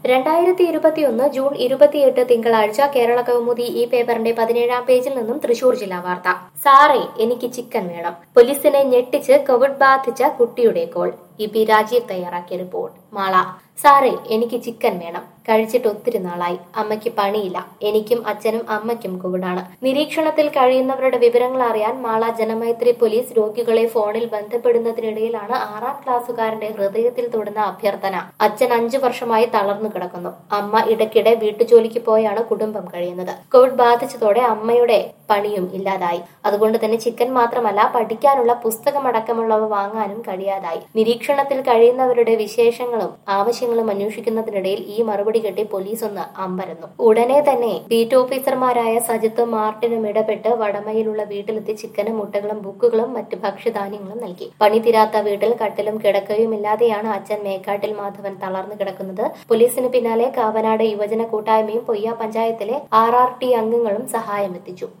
രണ്ടായിരത്തി ഇരുപത്തിയൊന്ന് ജൂൺ ഇരുപത്തിയെട്ട് തിങ്കളാഴ്ച കേരള കൗമുദി ഈ പേപ്പറിന്റെ പതിനേഴാം പേജിൽ നിന്നും തൃശൂർ ജില്ലാ വാർത്ത സാറേ എനിക്ക് ചിക്കൻ വേണം പോലീസിനെ ഞെട്ടിച്ച് കോവിഡ് ബാധിച്ച കുട്ടിയുടെ കോൾ ഇ പി രാജീവ് തയ്യാറാക്കിയ റിപ്പോർട്ട് മാള സാറേ എനിക്ക് ചിക്കൻ വേണം കഴിച്ചിട്ട് ഒത്തിരി നാളായി അമ്മയ്ക്ക് പണിയില്ല എനിക്കും അച്ഛനും അമ്മയ്ക്കും കോവിഡാണ് നിരീക്ഷണത്തിൽ കഴിയുന്നവരുടെ വിവരങ്ങൾ അറിയാൻ മാള ജനമൈത്രി പോലീസ് രോഗികളെ ഫോണിൽ ബന്ധപ്പെടുന്നതിനിടയിലാണ് ആറാം ക്ലാസ്സുകാരന്റെ ഹൃദയത്തിൽ തൊടുന്ന അഭ്യർത്ഥന അച്ഛൻ അഞ്ചു വർഷമായി തളർന്നു കിടക്കുന്നു അമ്മ ഇടയ്ക്കിടെ വീട്ടുജോലിക്ക് പോയാണ് കുടുംബം കഴിയുന്നത് കോവിഡ് ബാധിച്ചതോടെ അമ്മയുടെ പണിയും ഇല്ലാതായി അതുകൊണ്ട് തന്നെ ചിക്കൻ മാത്രമല്ല പഠിക്കാനുള്ള പുസ്തകമടക്കമുള്ളവ വാങ്ങാനും കഴിയാതായി നിരീക്ഷണത്തിൽ കഴിയുന്നവരുടെ വിശേഷങ്ങളും ആവശ്യങ്ങളും അന്വേഷിക്കുന്നതിനിടയിൽ ഈ മറുപടി കെട്ടി പോലീസ് ഒന്ന് അമ്പരന്നു ഉടനെ തന്നെ ബീറ്റ് ഓഫീസർമാരായ സജിത്തും മാർട്ടിനും ഇടപെട്ട് വടമയിലുള്ള വീട്ടിലെത്തി ചിക്കനും മുട്ടകളും ബുക്കുകളും മറ്റ് ഭക്ഷ്യധാന്യങ്ങളും നൽകി പണി തീരാത്ത വീട്ടിൽ കട്ടിലും കിടക്കയും ഇല്ലാതെയാണ് അച്ഛൻ മേക്കാട്ടിൽ മാധവൻ തളർന്നു കിടക്കുന്നത് പോലീസിന് പിന്നാലെ കാവനാട് യുവജന കൂട്ടായ്മയും പൊയ്യ പഞ്ചായത്തിലെ ആർ ആർ ടി അംഗങ്ങളും സഹായമെത്തിച്ചു